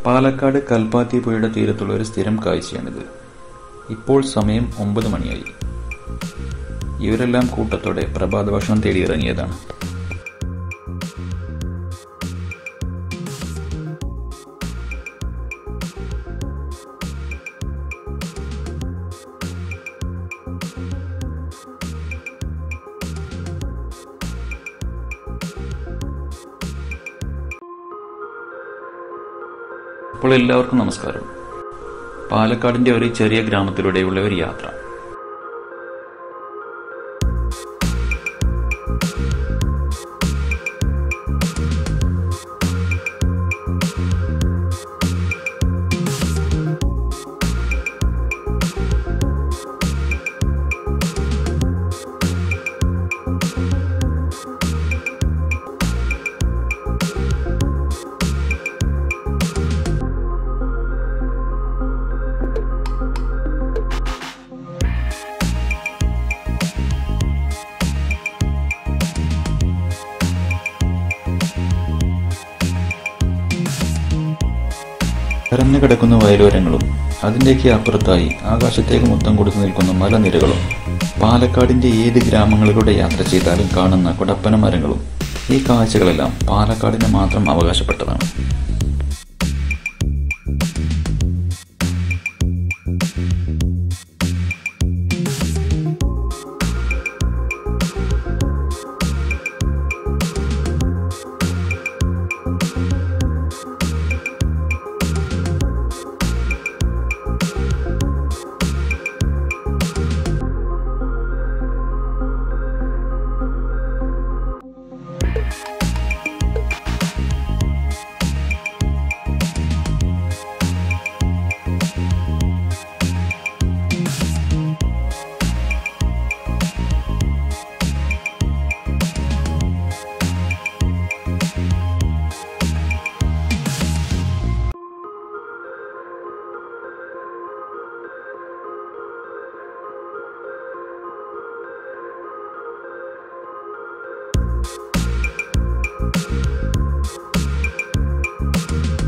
പാലക്കാട് കൽപ്പാത്തി പുഴയുടെ തീരത്തുള്ള ഒരു സ്ഥിരം കാഴ്ചയാണിത് ഇപ്പോൾ സമയം ഒമ്പത് മണിയായി ഇവരെല്ലാം കൂട്ടത്തോടെ പ്രഭാത ഭക്ഷണം തേടി ഇറങ്ങിയതാണ് അപ്പോൾ എല്ലാവർക്കും നമസ്കാരം പാലക്കാടിന്റെ ഒരു ചെറിയ ഗ്രാമത്തിലൂടെയുള്ള ഒരു യാത്ര പരന്നു കിടക്കുന്ന വയലോരങ്ങളും അതിൻ്റെയൊക്കെ അപ്പുറത്തായി ആകാശത്തേക്ക് മുത്തം കൊടുത്തു നിൽക്കുന്ന മലനിരകളും പാലക്കാടിന്റെ ഏത് ഗ്രാമങ്ങളിലൂടെ യാത്ര ചെയ്താലും കാണുന്ന കുടപ്പന മരങ്ങളും ഈ കാഴ്ചകളെല്ലാം പാലക്കാടിന് മാത്രം അവകാശപ്പെട്ടതാണ്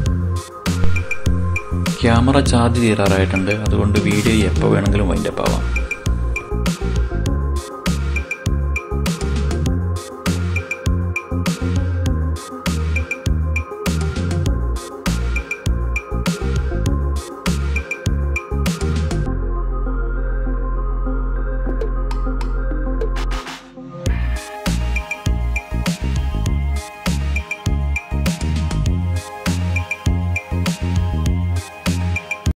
ക്യാമറ ചാർജ് തീരാറായിട്ടുണ്ട് അതുകൊണ്ട് വീഡിയോ എപ്പോൾ വേണമെങ്കിലും വൈൻഡപ്പ് ആവാം